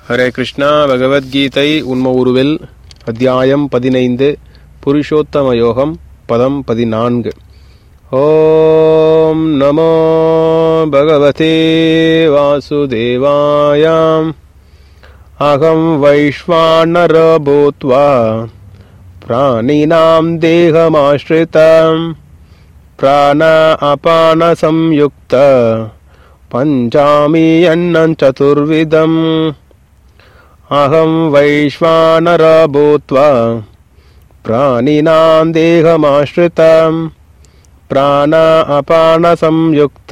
ஹரே கிருஷ்ணா பகவத்கீதை உண்ம உருவில் அத்தியாயம் பதினைந்து புருஷோத்தம யோகம் பதம் பதினான்கு ஓம் நமோ பகவதே வாசுதேவாயாம் அகம் வைஷ்வானர பூத்வா பிராணினாம் தேகமாஸ்ரிதம் प्राण अपानसंयुक्त पञ्चामी अन्नं चतुर्विधम् अहं वैश्वानर भूत्वा प्राणिनां देहमाश्रितं प्राण अपानसंयुक्त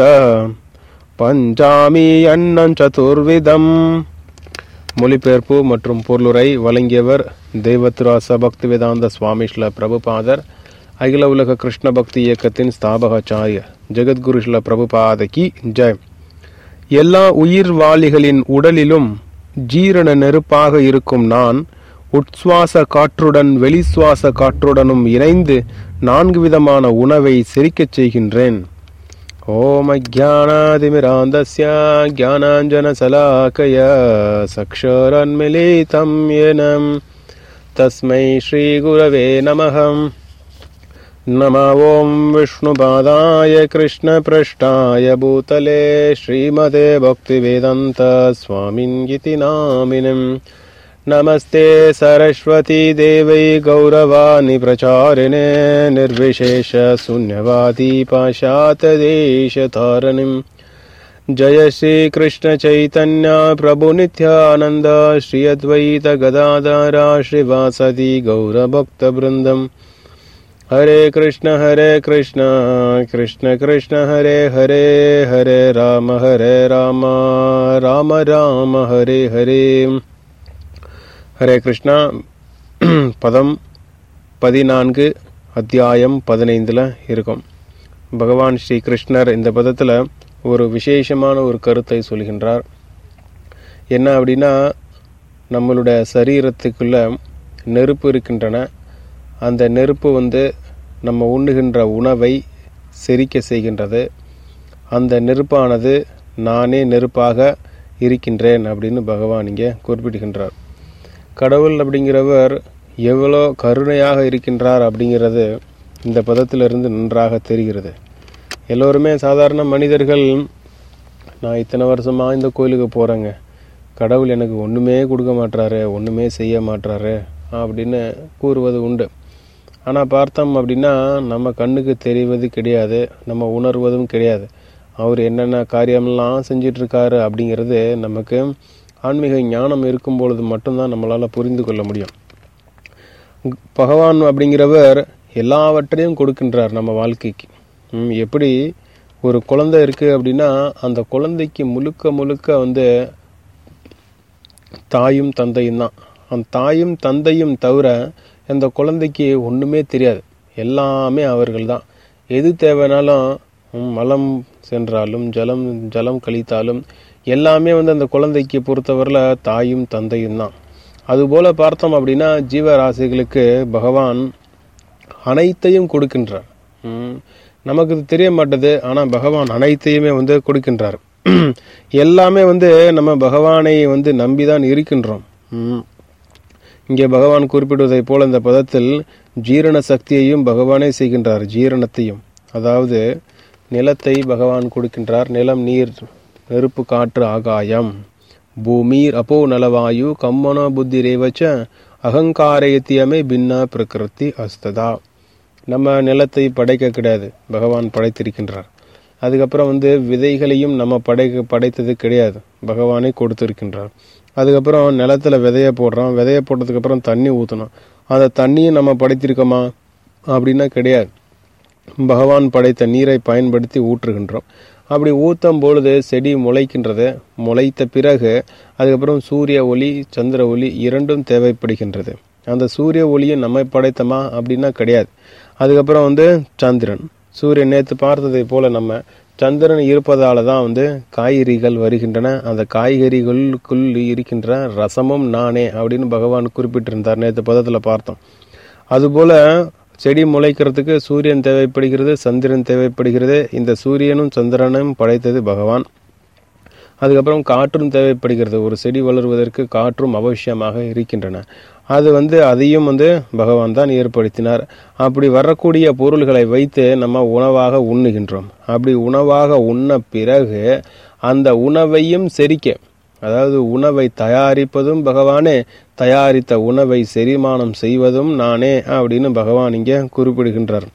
பஞ்சாமி அன்னம் சதுர்விதம் மொழிபெயர்ப்பு மற்றும் பொருளுரை வழங்கியவர் தெய்வத்ராச பக்தி வேதாந்த சுவாமி ஸ்ல பிரபுபாதர் அகில உலக கிருஷ்ண பக்தி இயக்கத்தின் ஸ்தாபகாச்சாரிய ஜெகத்குரு ஸ்ல பிரபுபாதகி ஜெய் எல்லா உயிர்வாளிகளின் உடலிலும் ஜீரண நெருப்பாக இருக்கும் நான் உட்சுவாச காற்றுடன் வெளிசுவாச காற்றுடனும் இணைந்து நான்கு விதமான உணவை செரிக்கச் செய்கின்றேன் ஓம் அஜானாதிமிராந்தஸ்ய ஜானாஞ்சனசலாக்கய சக்ஷரன்மிலிதம் ஏனம் தஸ்மை ஸ்ரீகுரவே நமகம் नमो ॐ विष्णुपादाय कृष्णपृष्ठाय भूतले श्रीमते भक्तिवेदन्त स्वामिन्यति नामिनम् नमस्ते सरस्वती देवै गौरवाणि प्रचारिणे निर्विशेष शून्यवादी पाशातदेशतारणिम् जय श्रीकृष्णचैतन्य प्रभुनित्यानन्द श्री अद्वैत गदाधरा श्रीवासदि गौरभक्तवृन्दम् हरे कृष्ण हरे कृष्ण कृष्ण कृष्ण हरे हरे हरे राम हरे राम ராம ராம ஹரே ஹரே ஹரே கிருஷ்ணா பதம் பதினான்கு அத்தியாயம் பதினைந்தில் இருக்கும் பகவான் ஸ்ரீ கிருஷ்ணர் இந்த பதத்தில் ஒரு விசேஷமான ஒரு கருத்தை சொல்கின்றார் என்ன அப்படின்னா நம்மளுடைய சரீரத்துக்குள்ள நெருப்பு இருக்கின்றன அந்த நெருப்பு வந்து நம்ம உண்ணுகின்ற உணவை செரிக்க செய்கின்றது அந்த நெருப்பானது நானே நெருப்பாக இருக்கின்றேன் அப்படின்னு பகவான் இங்கே குறிப்பிடுகின்றார் கடவுள் அப்படிங்கிறவர் எவ்வளோ கருணையாக இருக்கின்றார் அப்படிங்கிறது இந்த பதத்திலிருந்து நன்றாக தெரிகிறது எல்லோருமே சாதாரண மனிதர்கள் நான் இத்தனை வருஷமாக இந்த கோயிலுக்கு போகிறேங்க கடவுள் எனக்கு ஒன்றுமே கொடுக்க மாட்டாரு ஒன்றுமே செய்ய மாட்டாரு அப்படின்னு கூறுவது உண்டு ஆனால் பார்த்தோம் அப்படின்னா நம்ம கண்ணுக்கு தெரிவது கிடையாது நம்ம உணர்வதும் கிடையாது அவர் என்னென்ன காரியம்லாம் செஞ்சிட்ருக்காரு அப்படிங்கிறது நமக்கு ஆன்மீக ஞானம் இருக்கும் பொழுது மட்டும்தான் நம்மளால் புரிந்து கொள்ள முடியும் பகவான் அப்படிங்கிறவர் எல்லாவற்றையும் கொடுக்கின்றார் நம்ம வாழ்க்கைக்கு எப்படி ஒரு குழந்தை இருக்குது அப்படின்னா அந்த குழந்தைக்கு முழுக்க முழுக்க வந்து தாயும் தந்தையும் தான் அந்த தாயும் தந்தையும் தவிர அந்த குழந்தைக்கு ஒன்றுமே தெரியாது எல்லாமே அவர்கள் தான் எது தேவைனாலும் மலம் சென்றாலும் ஜலம் ஜலம் கழித்தாலும் எல்லாமே வந்து அந்த குழந்தைக்கு பொறுத்தவரையில் தாயும் தந்தையும் தான் அதுபோல் பார்த்தோம் அப்படின்னா ஜீவராசிகளுக்கு பகவான் அனைத்தையும் கொடுக்கின்றார் நமக்கு தெரிய மாட்டது ஆனால் பகவான் அனைத்தையுமே வந்து கொடுக்கின்றார் எல்லாமே வந்து நம்ம பகவானை வந்து நம்பிதான் இருக்கின்றோம் இங்கே பகவான் குறிப்பிடுவதை போல இந்த பதத்தில் ஜீரண சக்தியையும் பகவானே செய்கின்றார் ஜீரணத்தையும் அதாவது நிலத்தை பகவான் கொடுக்கின்றார் நிலம் நீர் நெருப்பு காற்று ஆகாயம் பூமீர் அப்போ நலவாயு கம்மன புத்தி ரேவச்ச அகங்காரயத்தியமே பின்ன பிரகிருதி அஸ்ததா நம்ம நிலத்தை படைக்க கிடையாது பகவான் படைத்திருக்கின்றார் அதுக்கப்புறம் வந்து விதைகளையும் நம்ம படைக்க படைத்தது கிடையாது பகவானே கொடுத்திருக்கின்றார் அதுக்கப்புறம் நிலத்தில் விதைய போடுறோம் விதைய போட்டதுக்கப்புறம் தண்ணி ஊற்றணும் அந்த தண்ணியும் நம்ம படைத்திருக்கோமா அப்படின்னா கிடையாது பகவான் படைத்த நீரை பயன்படுத்தி ஊற்றுகின்றோம் அப்படி ஊற்றும் பொழுது செடி முளைக்கின்றது முளைத்த பிறகு அதுக்கப்புறம் சூரிய ஒளி சந்திர ஒளி இரண்டும் தேவைப்படுகின்றது அந்த சூரிய ஒளியும் நம்மை படைத்தமா அப்படின்னா கிடையாது அதுக்கப்புறம் வந்து சந்திரன் சூரியன் நேற்று பார்த்ததை போல நம்ம சந்திரன் இருப்பதால தான் வந்து காய்கறிகள் வருகின்றன அந்த காய்கறிகளுக்குள் இருக்கின்ற ரசமும் நானே அப்படின்னு பகவான் குறிப்பிட்டிருந்தார் நேற்று பதத்தில் பார்த்தோம் அதுபோல செடி முளைக்கிறதுக்கு சூரியன் தேவைப்படுகிறது சந்திரன் தேவைப்படுகிறது இந்த சூரியனும் சந்திரனும் படைத்தது பகவான் அதுக்கப்புறம் காற்றும் தேவைப்படுகிறது ஒரு செடி வளருவதற்கு காற்றும் அவசியமாக இருக்கின்றன அது வந்து அதையும் வந்து பகவான் தான் ஏற்படுத்தினார் அப்படி வரக்கூடிய பொருள்களை வைத்து நம்ம உணவாக உண்ணுகின்றோம் அப்படி உணவாக உண்ண பிறகு அந்த உணவையும் செரிக்க அதாவது உணவை தயாரிப்பதும் பகவானே தயாரித்த உணவை செரிமானம் செய்வதும் நானே அப்படின்னு பகவான் இங்கே குறிப்பிடுகின்றார்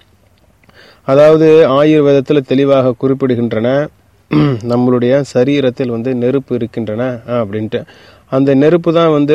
அதாவது ஆயுர்வேதத்தில் தெளிவாக குறிப்பிடுகின்றன நம்மளுடைய சரீரத்தில் வந்து நெருப்பு இருக்கின்றன அப்படின்ட்டு அந்த நெருப்பு தான் வந்து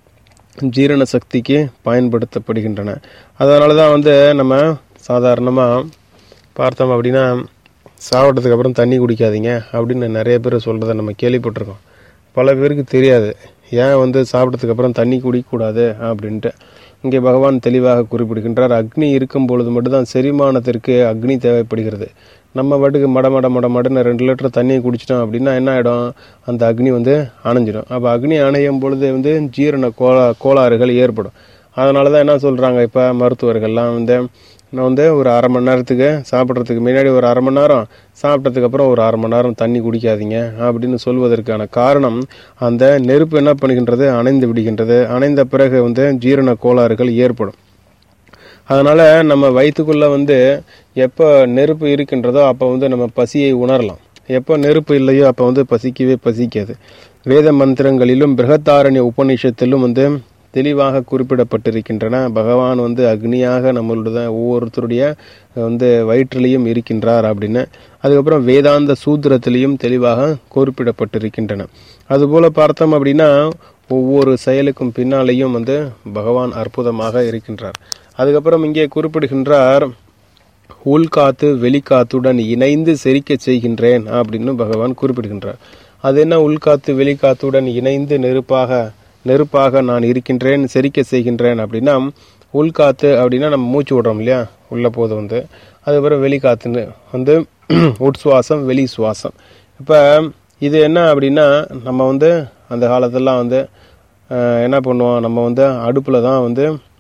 ஜீரண சக்திக்கு பயன்படுத்தப்படுகின்றன அதனால தான் வந்து நம்ம சாதாரணமாக பார்த்தோம் அப்படின்னா சாப்பிட்டதுக்கு அப்புறம் தண்ணி குடிக்காதீங்க அப்படின்னு நிறைய பேர் சொல்கிறத நம்ம கேள்விப்பட்டிருக்கோம் பல பேருக்கு தெரியாது ஏன் வந்து சாப்பிட்டதுக்கு அப்புறம் தண்ணி குடிக்கக்கூடாது அப்படின்ட்டு இங்கே பகவான் தெளிவாக குறிப்பிடுகின்றார் அக்னி இருக்கும் பொழுது மட்டும்தான் செரிமானத்திற்கு அக்னி தேவைப்படுகிறது நம்ம பாட்டுக்கு மட மட மட மடன்னு ரெண்டு லிட்டர் தண்ணியை குடிச்சிட்டோம் அப்படின்னா என்ன ஆகிடும் அந்த அக்னி வந்து அணைஞ்சிடும் அப்போ அக்னி அணையும் பொழுது வந்து ஜீரண கோளா கோளாறுகள் ஏற்படும் அதனால தான் என்ன சொல்கிறாங்க இப்போ மருத்துவர்கள்லாம் வந்து நான் வந்து ஒரு அரை மணி நேரத்துக்கு சாப்பிட்றதுக்கு முன்னாடி ஒரு அரை மணி நேரம் சாப்பிட்டதுக்கு அப்புறம் ஒரு அரை மணி நேரம் தண்ணி குடிக்காதீங்க அப்படின்னு சொல்வதற்கான காரணம் அந்த நெருப்பு என்ன பண்ணுகின்றது அணைந்து விடுகின்றது அணைந்த பிறகு வந்து ஜீரண கோளாறுகள் ஏற்படும் அதனால நம்ம வயிற்றுக்குள்ள வந்து எப்போ நெருப்பு இருக்கின்றதோ அப்போ வந்து நம்ம பசியை உணரலாம் எப்போ நெருப்பு இல்லையோ அப்போ வந்து பசிக்கவே பசிக்காது வேத மந்திரங்களிலும் பிருகத்தாரண்ய உபநிஷத்திலும் வந்து தெளிவாக குறிப்பிடப்பட்டிருக்கின்றன பகவான் வந்து அக்னியாக நம்மளுடைய ஒவ்வொருத்தருடைய வந்து வயிற்றிலையும் இருக்கின்றார் அப்படின்னு அதுக்கப்புறம் வேதாந்த சூத்திரத்திலையும் தெளிவாக குறிப்பிடப்பட்டிருக்கின்றன அதுபோல பார்த்தோம் அப்படின்னா ஒவ்வொரு செயலுக்கும் பின்னாலேயும் வந்து பகவான் அற்புதமாக இருக்கின்றார் அதுக்கப்புறம் இங்கே குறிப்பிடுகின்றார் உள்காத்து வெளிக்காத்துடன் இணைந்து செரிக்க செய்கின்றேன் அப்படின்னு பகவான் குறிப்பிடுகின்றார் அது என்ன உள்காத்து வெளிக்காத்துடன் இணைந்து நெருப்பாக நெருப்பாக நான் இருக்கின்றேன் செரிக்க செய்கின்றேன் அப்படின்னா உள்காத்து அப்படின்னா நம்ம மூச்சு விடுறோம் இல்லையா உள்ள போது வந்து அதுக்கப்புறம் வெளிக்காத்துன்னு வந்து உட்சுவாசம் வெளி சுவாசம் இப்போ இது என்ன அப்படின்னா நம்ம வந்து அந்த காலத்துலலாம் வந்து அஹ், என்ன பண்ணுவோம் நம்ம வந்து அடுப்பில் தான் வந்து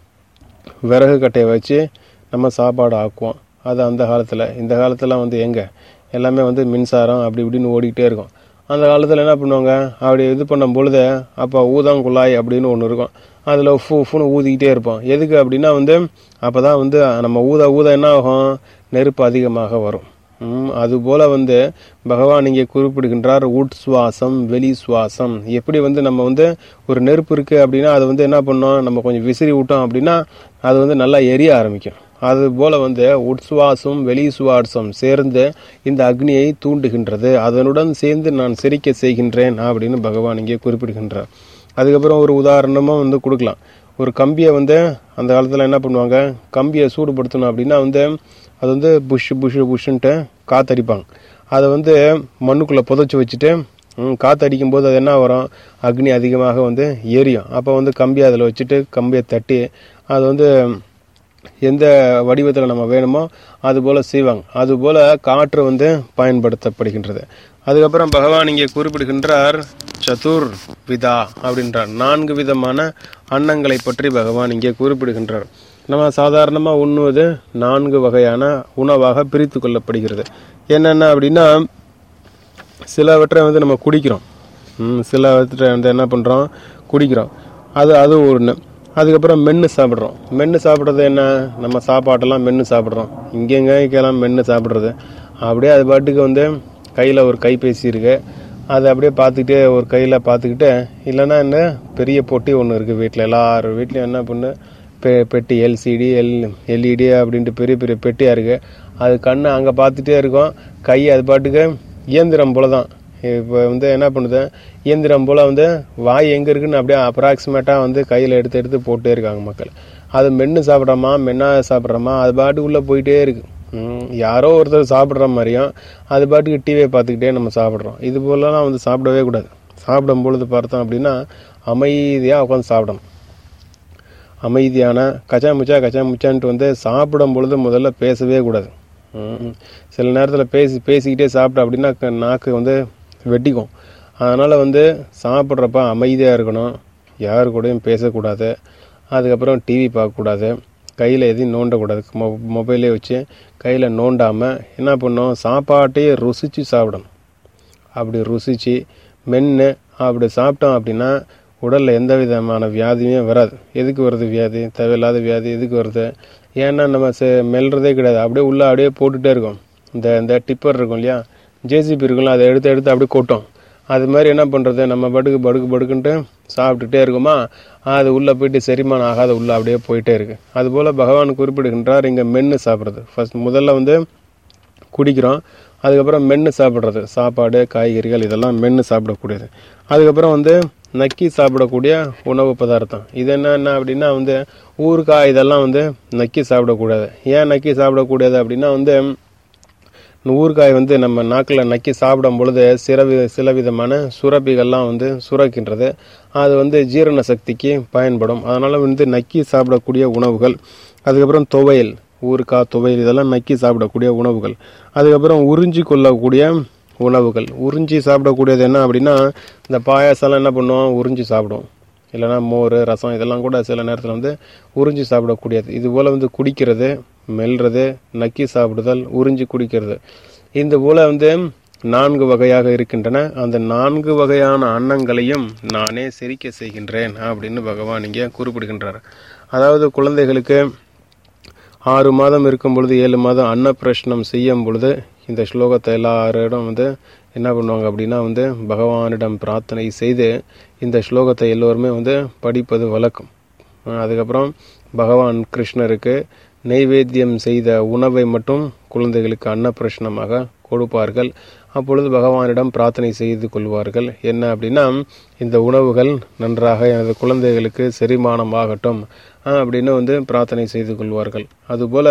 விறகு கட்டையை வச்சு நம்ம சாப்பாடு ஆக்குவோம் அது அந்த காலத்தில் இந்த காலத்தில் வந்து எங்கே எல்லாமே வந்து மின்சாரம் அப்படி இப்படின்னு ஓடிக்கிட்டே இருக்கும் அந்த காலத்தில் என்ன பண்ணுவாங்க அப்படி இது பண்ணும் பொழுது அப்போ ஊதாங்குழாய் அப்படின்னு ஒன்று இருக்கும் அதில் உஃபு உஃப்னு ஊதிக்கிட்டே இருப்போம் எதுக்கு அப்படின்னா வந்து அப்போ தான் வந்து நம்ம ஊத ஊத என்ன ஆகும் நெருப்பு அதிகமாக வரும் ம், அதுபோல வந்து பகவான் இங்கே குறிப்பிடுகின்றார் உட் சுவாசம் வெளி சுவாசம் எப்படி வந்து நம்ம வந்து ஒரு நெருப்பு இருக்கு அப்படின்னா அது வந்து என்ன பண்ணோம் நம்ம கொஞ்சம் விசிறி விட்டோம் அப்படின்னா அது வந்து நல்லா எரிய ஆரம்பிக்கும் அது போல வந்து உட்சுவாசம் வெளி சுவாசம் சேர்ந்து இந்த அக்னியை தூண்டுகின்றது அதனுடன் சேர்ந்து நான் சிரிக்க செய்கின்றேன் அப்படின்னு பகவான் இங்கே குறிப்பிடுகின்றார் அதுக்கப்புறம் ஒரு உதாரணமாக வந்து கொடுக்கலாம் ஒரு கம்பியை வந்து அந்த காலத்தில் என்ன பண்ணுவாங்க கம்பியை சூடுபடுத்தணும் அப்படின்னா வந்து அது வந்து புஷ் புஷ் புஷ்ன்ட்டு காத்தடிப்பாங்க அதை வந்து மண்ணுக்குள்ளே புதைச்சி வச்சுட்டு ம், காத்தடிக்கும் போது அது என்ன வரும் அக்னி அதிகமாக வந்து எரியும் அப்போ வந்து கம்பி அதில் வச்சுட்டு கம்பியை தட்டி அது வந்து எந்த வடிவத்தில் நம்ம வேணுமோ அது போல செய்வாங்க அது போல காற்று வந்து பயன்படுத்தப்படுகின்றது அதுக்கப்புறம் பகவான் இங்கே குறிப்பிடுகின்றார் சதுர் விதா அப்படின்றார் நான்கு விதமான அன்னங்களை பற்றி பகவான் இங்கே குறிப்பிடுகின்றார் நம்ம சாதாரணமாக உண்ணுவது நான்கு வகையான உணவாக பிரித்து கொள்ளப்படுகிறது என்னென்ன அப்படின்னா சிலவற்றை வந்து நம்ம குடிக்கிறோம் ம், சிலவற்றை வந்து என்ன பண்ணுறோம் குடிக்கிறோம் அது அது ஒன்று அதுக்கப்புறம் மென்று சாப்பிட்றோம் மென்று சாப்பிட்றது என்ன நம்ம சாப்பாட்டெல்லாம் மென்று சாப்பிட்றோம் இங்கெங்க இங்கெல்லாம் மென்று சாப்பிட்றது அப்படியே அது பாட்டுக்கு வந்து கையில் ஒரு கைபேசி இருக்கு அதை அப்படியே பார்த்துக்கிட்டே ஒரு கையில் பார்த்துக்கிட்டு இல்லைன்னா என்ன பெரிய பொட்டி ஒன்று இருக்குது வீட்டில் எல்லார் வீட்லையும் என்ன பண்ணு பெ பெட்டி எல்சிடி எல் எல்இடி அப்படின்ட்டு பெரிய பெரிய பெட்டியாக இருக்குது அது கண்ணு அங்கே பார்த்துட்டே இருக்கும் கை அது பாட்டுக்கு இயந்திரம் போல தான் இப்போ வந்து என்ன பண்ணுது இயந்திரம் போல் வந்து வாய் எங்கே இருக்குன்னு அப்படியே அப்ராக்சிமேட்டாக வந்து கையில் எடுத்து எடுத்து போட்டே இருக்காங்க மக்கள் அது மென்று சாப்பிட்றோமா மென்னா சாப்பிட்றோமா அது பாட்டுக்குள்ளே போயிட்டே இருக்கு ம், யாரோ ஒருத்தர் சாப்பிட்ற மாதிரியும் அது பாட்டுக்கு டிவியை பார்த்துக்கிட்டே நம்ம சாப்பிட்றோம் இது போலலாம் வந்து சாப்பிடவே கூடாது சாப்பிடும் பொழுது பார்த்தோம் அப்படின்னா அமைதியாக உட்காந்து சாப்பிடணும் அமைதியான கச்சா முச்சா கச்சா முச்சான்ட்டு வந்து சாப்பிடும் பொழுது முதல்ல பேசவே கூடாது ம். சில நேரத்தில் பேசி பேசிக்கிட்டே சாப்பிட்டோம் அப்படின்னா க- நாக்கு வந்து வெட்டிக்கும் அதனால் வந்து சாப்பிட்றப்ப அமைதியாக இருக்கணும் யார் கூடயும் பேசக்கூடாது அதுக்கப்புறம் டிவி பார்க்கக்கூடாது கையில் எதையும் நோண்டக்கூடாது மொ மொபைலே வச்சு கையில் நோண்டாமல் என்ன பண்ணணும் சாப்பாட்டையே ருசித்து சாப்பிடணும் அப்படி ருசித்து மென்று அப்படி சாப்பிட்டோம் அப்படின்னா உடலில் எந்த விதமான வியாதியுமே வராது எதுக்கு வருது வியாதி தேவையில்லாத வியாதி எதுக்கு வருது ஏன்னா நம்ம செ மெல்றதே கிடையாது அப்படியே உள்ளே அப்படியே போட்டுகிட்டே இருக்கோம் இந்த இந்த டிப்பர் இருக்கும் இல்லையா ஜேசிபி இருக்கும்ல அதை எடுத்து எடுத்து அப்படியே கொட்டும் அது மாதிரி என்ன பண்ணுறது நம்ம படுக்கு படுக்கு படுக்குன்ட்டு சாப்பிட்டுட்டே இருக்குமா அது உள்ளே போயிட்டு செரிமானம் ஆகாத உள்ளே அப்படியே போயிட்டே இருக்கு அதுபோல் பகவான் குறிப்பிடுகின்றார் இங்கே மென்று சாப்பிட்றது ஃபர்ஸ்ட் முதல்ல வந்து குடிக்கிறோம் அதுக்கப்புறம் மென்று சாப்பிட்றது சாப்பாடு காய்கறிகள் இதெல்லாம் மென்று சாப்பிடக்கூடியது அதுக்கப்புறம் வந்து நக்கி சாப்பிடக்கூடிய உணவு பதார்த்தம் இது என்னென்ன அப்படின்னா வந்து ஊறுகாய் இதெல்லாம் வந்து நக்கி சாப்பிடக்கூடாது ஏன் நக்கி சாப்பிடக்கூடாது அப்படின்னா வந்து ஊறுகாய் வந்து நம்ம நாக்கில் நக்கி சாப்பிடும் பொழுது சில வித சில விதமான சுரப்பிகள்லாம் வந்து சுரக்கின்றது அது வந்து ஜீரண சக்திக்கு பயன்படும் அதனால் வந்து நக்கி சாப்பிடக்கூடிய உணவுகள் அதுக்கப்புறம் துவையல் ஊறுகாய் துவையல் இதெல்லாம் நக்கி சாப்பிடக்கூடிய உணவுகள் அதுக்கப்புறம் உறிஞ்சி கொள்ளக்கூடிய உணவுகள் உறிஞ்சி சாப்பிடக்கூடியது என்ன அப்படின்னா இந்த பாயாசம்லாம் என்ன பண்ணுவோம் உறிஞ்சி சாப்பிடுவோம் இல்லைன்னா மோர் ரசம் இதெல்லாம் கூட சில நேரத்தில் வந்து உறிஞ்சி சாப்பிடக்கூடியது இது போல் வந்து குடிக்கிறது மெல்றது நக்கி சாப்பிடுதல் உறிஞ்சி குடிக்கிறது இந்த போல வந்து நான்கு வகையாக இருக்கின்றன அந்த நான்கு வகையான அன்னங்களையும் நானே செரிக்க செய்கின்றேன் அப்படின்னு பகவான் இங்கே குறிப்பிடுகின்றார் அதாவது குழந்தைகளுக்கு ஆறு மாதம் இருக்கும் பொழுது ஏழு மாதம் அன்னப்பிரஷ்னம் செய்யும் பொழுது இந்த ஸ்லோகத்தை எல்லாரிடம் வந்து என்ன பண்ணுவாங்க அப்படின்னா வந்து பகவானிடம் பிரார்த்தனை செய்து இந்த ஸ்லோகத்தை எல்லோருமே வந்து படிப்பது வழக்கம் அதுக்கப்புறம் பகவான் கிருஷ்ணருக்கு நெய்வேத்தியம் செய்த உணவை மட்டும் குழந்தைகளுக்கு அன்னப்பிரஷ்னமாக கொடுப்பார்கள் அப்பொழுது பகவானிடம் பிரார்த்தனை செய்து கொள்வார்கள் என்ன அப்படின்னா இந்த உணவுகள் நன்றாக எனது குழந்தைகளுக்கு செரிமானம் ஆகட்டும் அப்படின்னு வந்து பிரார்த்தனை செய்து கொள்வார்கள் அதுபோல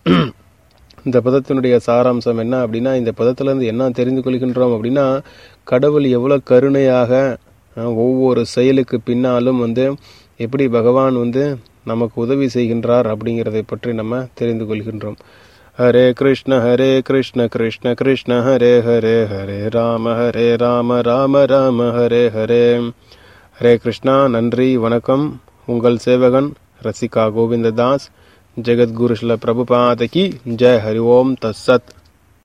இந்த பதத்தினுடைய சாராம்சம் என்ன அப்படின்னா இந்த பதத்திலிருந்து என்ன தெரிந்து கொள்கின்றோம் அப்படின்னா கடவுள் எவ்வளவு கருணையாக ஒவ்வொரு செயலுக்கு பின்னாலும் வந்து எப்படி பகவான் வந்து நமக்கு உதவி செய்கின்றார் அப்படிங்கிறதை பற்றி நம்ம தெரிந்து கொள்கின்றோம் ஹரே கிருஷ்ண ஹரே கிருஷ்ண கிருஷ்ண கிருஷ்ண ஹரே ஹரே ஹரே ராம ஹரே ராம ராம ராம ஹரே ஹரே ஹரே கிருஷ்ணா நன்றி வணக்கம் உங்கள் சேவகன் ரசிகா கோவிந்ததாஸ் ஜெகத்குரு ஸ்ல பிரபுபாதகி ஜெய் ஹரி ஓம் தஸ்ஸத்